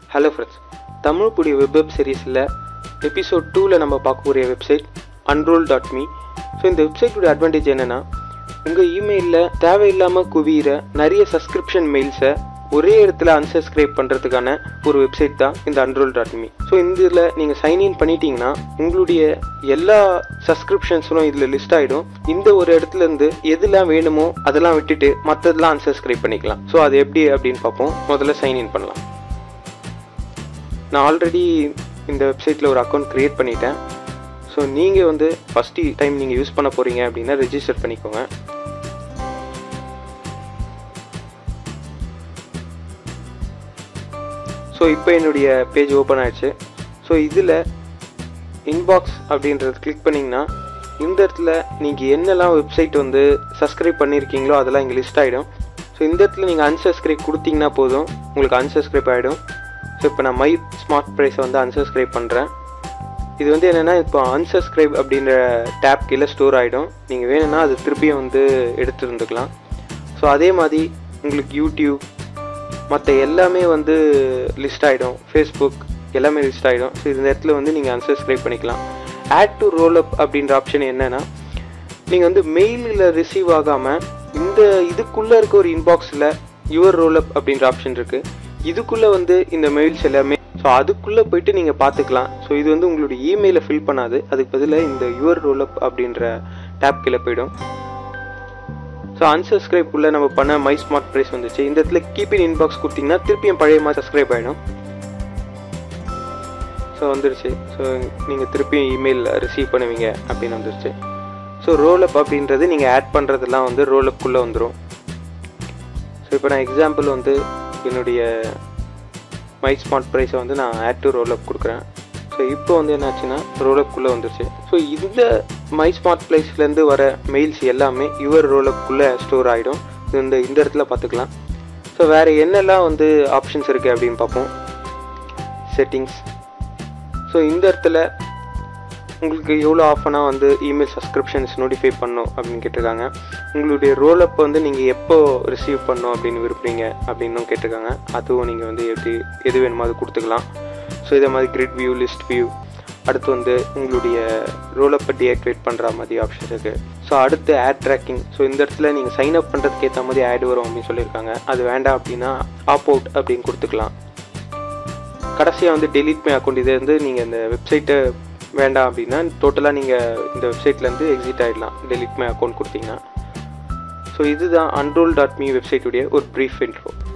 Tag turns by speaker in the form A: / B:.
A: hello friends Tamil புடிய web web சீரிஸில் episode டூவில் நம்ம பார்க்கக்கூடிய website unroll dot me so இந்த வெப்சைட்டோட அட்வான்டேஜ் என்னென்னா உங்கள் இமெயிலில் தேவையில்லாமல் குவிகிற நிறைய சப்ஸ்கிரிப்ஷன் மெயில்ஸை ஒரே இடத்துல unsubscribe பண்ணுறதுக்கான ஒரு வெப்சைட் தான் இந்த அன்ரோல் டாட் மீ ஸோ இந்த இதில் நீங்கள் சைன்இன் பண்ணிட்டீங்கன்னா உங்களுடைய எல்லா சப்ஸ்கிரிப்ஷன்ஸும் இதில் லிஸ்ட் ஆகிடும் இந்த ஒரு இடத்துல இருந்து எதெல்லாம் வேணுமோ அதெல்லாம் விட்டுட்டு மற்றதெல்லாம் unsubscribe பண்ணிக்கலாம் ஸோ அது எப்படி அப்படின்னு பார்ப்போம் முதல்ல சைன்இன் பண்ணலாம் நான் ஆல்ரெடி இந்த வெப்சைட்டில் ஒரு அக்கௌண்ட் க்ரியேட் பண்ணிட்டேன் ஸோ நீங்கள் வந்து ஃபஸ்ட்டு டைம் நீங்கள் யூஸ் பண்ண போகிறீங்க அப்படின்னா ரெஜிஸ்டர் பண்ணிக்கோங்க ஸோ இப்போ என்னுடைய பேஜ் ஓப்பன் ஆயிடுச்சு ஸோ இதில் இன்பாக்ஸ் அப்படின்றது கிளிக் பண்ணிங்கன்னா இந்த இடத்துல நீங்கள் என்னெல்லாம் வெப்சைட் வந்து சப்ஸ்கிரைப் பண்ணியிருக்கீங்களோ அதெல்லாம் இங்கே லிஸ்ட் ஆகிடும் ஸோ இந்த இடத்துல நீங்கள் unsubscribe கொடுத்தீங்கன்னா போதும் உங்களுக்கு unsubscribe ஆகிடும் ஸோ இப்போ நான் மை ஸ்மார்ட் ப்ரைஸை வந்து unsubscribe பண்ணுறேன் இது வந்து என்னென்னா இப்போ unsubscribe அப்படின்ற டேப் கீழே ஸ்டோர் ஆகிடும் நீங்கள் வேணும்னா அது திருப்பியும் வந்து எடுத்து இருந்துக்கலாம் ஸோ அதே மாதிரி உங்களுக்கு யூடியூப் மற்ற எல்லாமே வந்து லிஸ்ட் ஆகிடும் ஃபேஸ்புக் எல்லாமே லிஸ்ட் ஆகிடும் ஸோ இந்த இடத்துல வந்து நீங்கள் unsubscribe பண்ணிக்கலாம் ஆட் டு ரோல் அப் அப்படின்ற ஆப்ஷன் என்னென்னா நீங்கள் வந்து மெயிலில் ரிசீவ் ஆகாமல் இந்த இதுக்குள்ளே இருக்க ஒரு இன்பாக்ஸில் யுவர் ரோல் அப் அப்படின்ற ஆப்ஷன் இருக்குது இதுக்குள்ளே வந்து இந்த மெயில்ஸ் எல்லாமே ஸோ அதுக்குள்ளே போயிட்டு நீங்கள் பார்த்துக்கலாம் ஸோ இது வந்து உங்களுடைய இமெயிலை ஃபில் பண்ணாது அதுக்கு பதிலாக இந்த யுவர் ரோல் அப் அப்படின்ற டேப் கீழே போயிடும் ஸோ unsubscribe உள்ள நம்ம பண்ண மை ஸ்மார்ட் ப்ரைஸ் வந்துச்சு இந்த இடத்துல கீப் இன் இன்பாக்ஸ் கொடுத்தீங்கன்னா திருப்பியும் பழைய மாதிரி சப்ஸ்கிரைப் ஆகிடும் ஸோ வந்துருச்சு ஸோ நீங்கள் திருப்பியும் இமெயில் ரிசீவ் பண்ணுவீங்க அப்படின்னு வந்துருச்சு ஸோ ரோலப் அப்படின்றது நீங்கள் ஆட் பண்ணுறதெல்லாம் வந்து ரோலப்புக்குள்ளே வந்துடும் ஸோ இப்போ நான் எக்ஸாம்பிள் வந்து என்னுடைய மை ஸ்மார்ட் ப்ரைஸை வந்து நான் ஆட் டு ரோலப் கொடுக்குறேன் ஸோ இப்போ வந்து என்னாச்சுன்னா ரோலப்புக்குள்ளே வந்துருச்சு ஸோ இந்த மை ஸ்மார்ட் ப்ரைஸ்லேருந்து வர மெயில்ஸ் எல்லாமே யுவர் ரோலப்புக்குள்ளே ஸ்டோர் ஆகிடும் இந்த இந்த இடத்துல பார்த்துக்கலாம் ஸோ வேறு என்னெல்லாம் வந்து ஆப்ஷன்ஸ் இருக்குது அப்படின்னு பார்ப்போம் செட்டிங்ஸ் ஸோ இந்த இடத்துல உங்களுக்கு எவ்வளோ ஆஃபனாக வந்து இமெயில் சப்ஸ்கிரிப்ஷன்ஸ் நோட்டிஃபை பண்ணும் அப்படின்னு கேட்டிருக்காங்க உங்களுடைய ரோல் அப் வந்து நீங்கள் எப்போ ரிசீவ் பண்ணும் அப்படின்னு விரும்புறீங்க அப்படின்னும் கேட்டிருக்காங்க அதுவும் நீங்கள் வந்து எப்படி எது வேணுமோ அது கொடுத்துக்கலாம் ஸோ இதே மாதிரி கிரிட் வியூ லிஸ்ட் வியூ அடுத்து வந்து உங்களுடைய ரோல் அப்பை டீஆக்டிவேட் பண்ணுற மாதிரி ஆப்ஷன் இருக்குது ஸோ அடுத்து ஆட் ட்ராக்கிங் ஸோ இந்த இடத்துல நீங்கள் சைன் அப் பண்ணுறதுக்கு ஏற்ற மாதிரி ஆட் வரும் அப்படின்னு சொல்லியிருக்காங்க அது வேண்டாம் அப்படின்னா ஆப் அவுட் அப்படின்னு கொடுத்துக்கலாம் கடைசியாக வந்து டெலிட் மை அக்கௌண்ட் இது வந்து நீங்கள் இந்த வெப்சைட்டை வேண்டாம் அப்படின்னா டோட்டலாக நீங்கள் இந்த வெப்சைட்லேருந்து எக்ஸிட் ஆகிடலாம் டெலிட் மை அக்கௌண்ட் கொடுத்தீங்கன்னா ஸோ இதுதான் அன்ரோல் டாட் மீ வெப்சைட்டுடைய ஒரு ப்ரீஃப் இன்ட்ரோ